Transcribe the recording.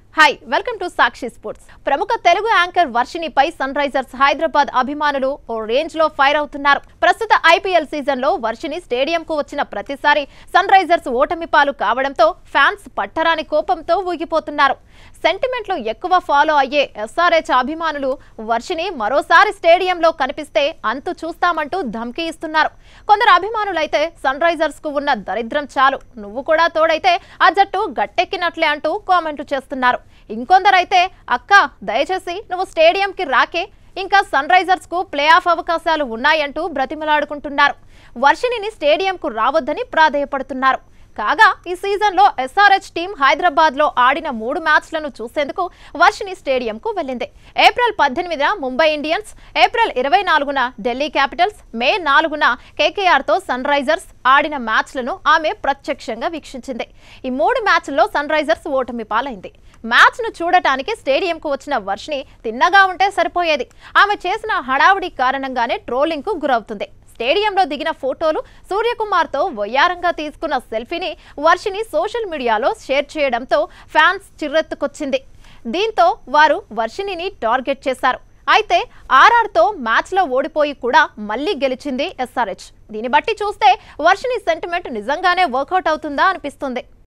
hi welcome to Sakshi sports ప్రముఖ Telugu anchor వర్షినిపై Sunrisers Hyderabad అభిమానులు ఓ రేంజ్ లో ఫైర్ అవుతున్నారు ప్రస్తుత ఐపీఎల్ సీజన్ లో వర్షిని స్టేడియంకు వచ్చిన ప్రతిసారి సన్ రైజర్స్ ఓటమి పాలు కావడంతో ఫ్యాన్స్ పట్టరాని కోపంతో ఊగిపోతున్నారు సెంటిమెంట్లు ఎక్కువ ఫాలో అయ్యే ఎస్ఆర్హెచ్ అభిమానులు వర్షిని మరోసారి స్టేడియంలో కనిపిస్తే అంతు చూస్తామంటూ ధమ్కీ ఇస్తున్నారు కొందరు అభిమానులైతే సన్ రైజర్స్ కు ఉన్న దరిద్రం చాలు నువ్వు కూడా తోడైతే ఆ జట్టు గట్టెక్కినట్లే అంటూ కామెంట్లు చేస్తున్నారు ఇంకొందరైతే అక్క దయచేసి నువ్వు స్టేడియంకి రాకే ఇంకా సన్ రైజర్స్ కు ప్లే ఆఫ్ అవకాశాలు ఉన్నాయంటూ బ్రతిమలాడుకుంటున్నారు వర్షిణిని స్టేడియంకు రావద్దని ప్రాధేయపడుతున్నారు కాగా ఈ సీజన్లో ఎస్ఆర్హెచ్ టీం హైదరాబాద్ లో ఆడిన మూడు మ్యాచ్లను చూసేందుకు వర్షిని స్టేడియంకు వెళ్ళింది ఏప్రిల్ పద్దెనిమిదిన ముంబై ఇండియన్స్ ఏప్రిల్ ఇరవై నాలుగున ఢిల్లీ క్యాపిటల్స్ మే నాలుగున కేకేఆర్ తో సన్ రైజర్స్ ఆడిన మ్యాచ్లను ఆమె ప్రత్యక్షంగా వీక్షించింది ఈ మూడు మ్యాచ్ల్లో సన్ రైజర్స్ ఓటమి పాలైంది మ్యాచ్ ను చూడటానికి స్టేడియంకు వచ్చిన వర్షిని తిన్నగా ఉంటే సరిపోయేది ఆమె చేసిన హడావుడి కారణంగానే ట్రోలింగ్ కు గురవుతుంది స్టేడియంలో దిగిన ఫోటోలు సూర్యకుమార్తో వయ్యారంగా తీసుకున్న సెల్ఫీని వర్షిని సోషల్ మీడియాలో షేర్ చేయడంతో ఫ్యాన్స్ చిర్రెత్తుకొచ్చింది దీంతో వారు వర్షినిని టార్గెట్ చేశారు అయితే ఆర్ఆర్తో మ్యాచ్లో ఓడిపోయి కూడా మళ్ళీ గెలిచింది ఎస్ఆర్హెచ్ దీన్ని బట్టి చూస్తే వర్షిని సెంటిమెంట్ నిజంగానే వర్కౌట్ అవుతుందా అనిపిస్తుంది